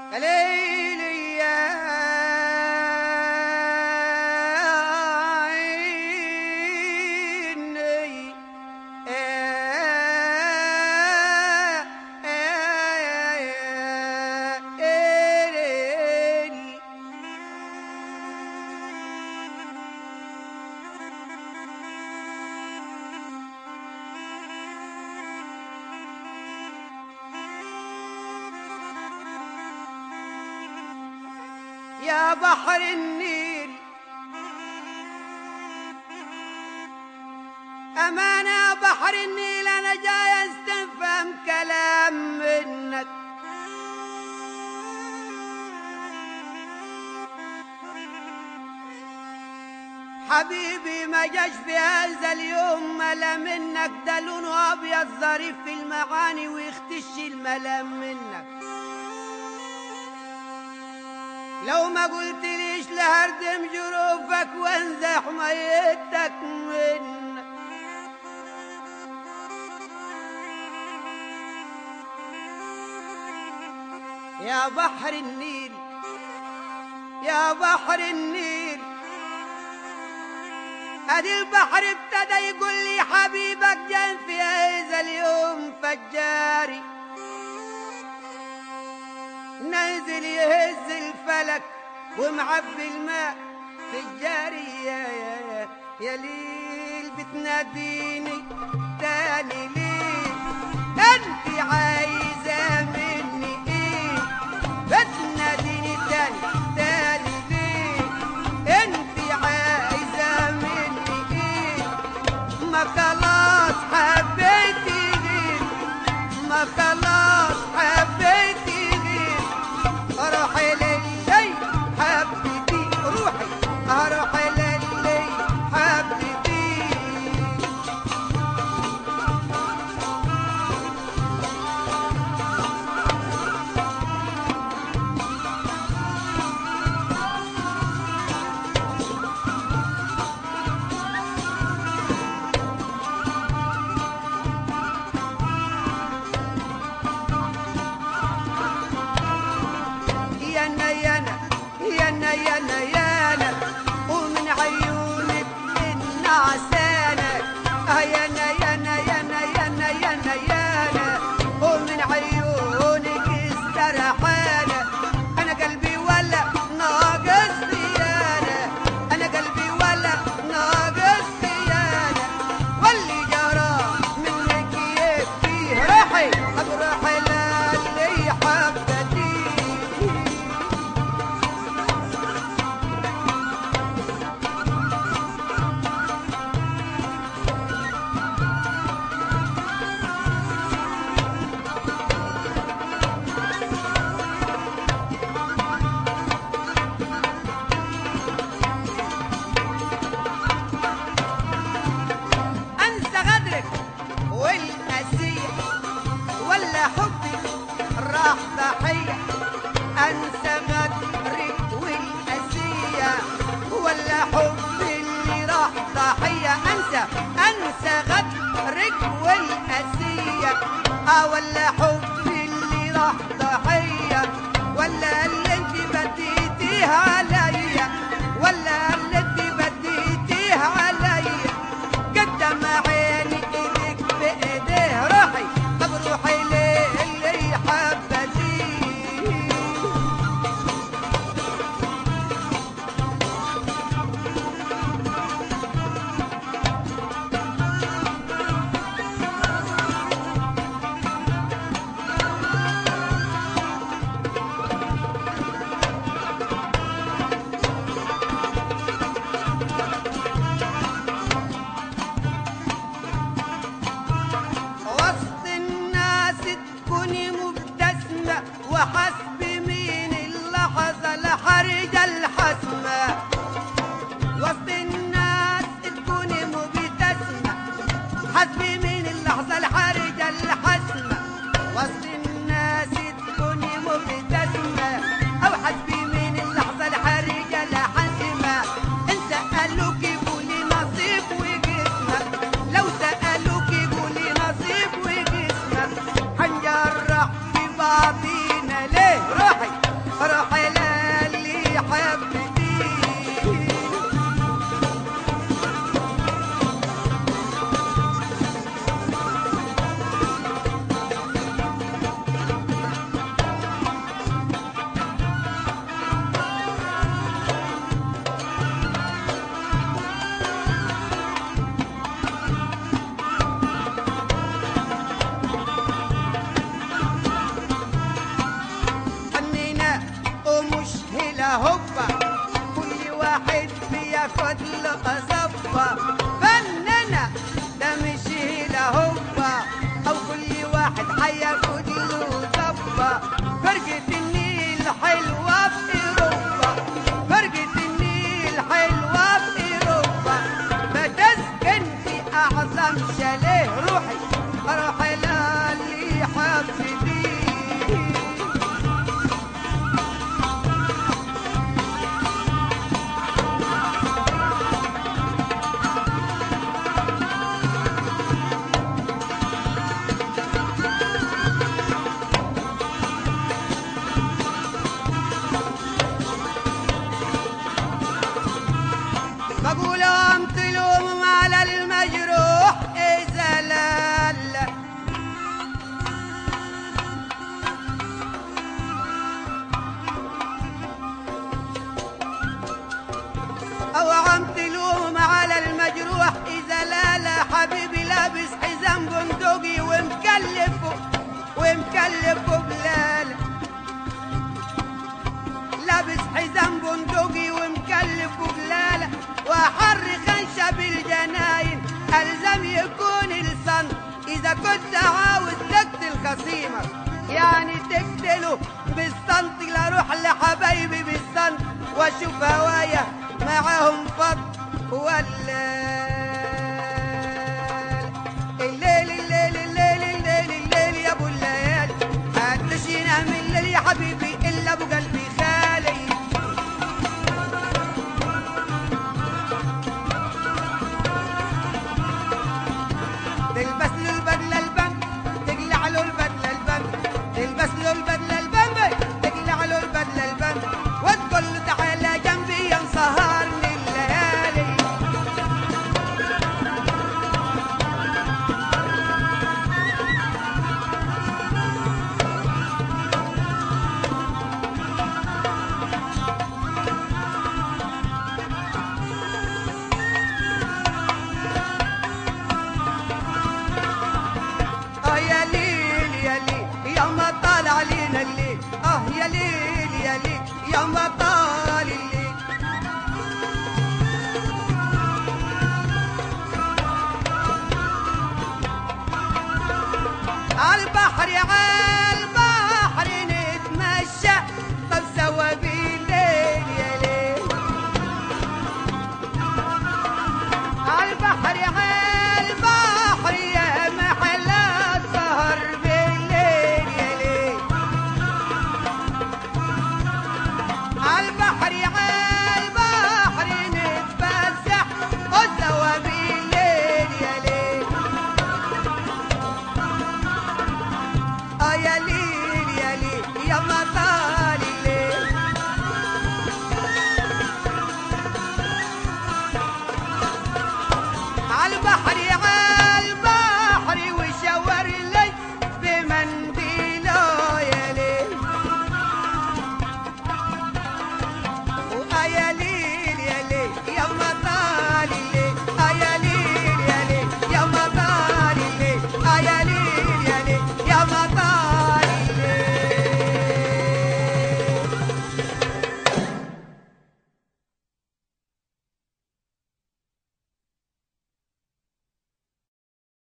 ليلي يا عيني آه آه آه ليلي يا بحر النيل أمانة يا بحر النيل أنا جاي استفهم كلام منك حبيبي ما جاش في هذا اليوم ملا منك ده لونه أبيض ظريف في المعاني ويختش الملام منك لو ما قلت ليش لهردم جروفك وانزح ميتك من يا بحر النيل يا بحر النيل ادي البحر ابتدى يقول لي حبيبك جان في هذا اليوم فجاري نازل يهز الفلك ومعبي الماء في الجاري يا يا يا, يا ليل بتناديني تاني ليه انت عايزه مني ايه بتناديني تاني تاني ليه انت عايزه مني ايه ما خلاص حبيتي غير ما خلاص حبيتي غير روحي للي حبيتي روحي روحي للي حبيتي يانا يانا يانا يانا يانا ومن عيونك النعسانة آه يانا يانا يانا يانا يانا يانا ومن عيونك السرحانة أنا قلبي ولا ناقص ديانة أنا قلبي ولا ناقص ديانة واللي جرى منك يكفيه روحي أبروحي للي حبتي انسى غدرك والاسية ولا حبك راح ضحية انسى غدرك والاسية ولا حب اللي راح ضحية انسى انسى غدرك والاسية اه ولا حب اللي راح ضحية ولا اللي انت بديتيه عليا ولا اللي انت بديتيه عليا قدم عيني ايدك بايديه روحي طب روحي ليه اللي حبتي وسط الناس تكوني مبتسمة وحسب مين اللحظة الحرج الحسمة وسط الناس تكوني مبتسمة حسب مين اللحظة الحرج الحسمة وسط الناس تكوني مبتسمة أو حسب مين اللحظة الحرج الحسمة إن سألوك قولي نصيب وجسمك لو سألوك قولي نصيب وجسمك هنجرح في بعضينا ليه روحي هياخد له ضبة فرقة النيل حلوة في أوروبا فرقة النيل حلوة في أوروبا بتسكن في أعظم شاليه روحي أروح للي حبيبي بقول امتلوم على المجروح اذا لا لا او عم تلوم على المجروح اذا لا لا حبيبي لابس حزام بندقي ومكلفه ومكلفه بلاله لابس حزام بندقي ومكلف بلالة وحر خنشة بالجناين ألزم يكون الصن إذا كنت عاوز تقتل خصيمك يعني تقتله بالصنط لاروح لحبايبي بالصنط واشوف هوايا معاهم فض ولا الليل الليل الليل الليل الليل يا ابو الليالي محدش ينام الليل يا حبيبي الا ابو قلبي خالي تلبس له البدله البنك تقلع له البدله البنك تلبس له البدله البنك تقلع له البدله البنك وتقول له تعالى جنبي يا مسهرني الليالي اه يا ليل يا ليل يا ما طال علينا الليل اه يا ليل يا ليل يا ما طال الليل على البحر يا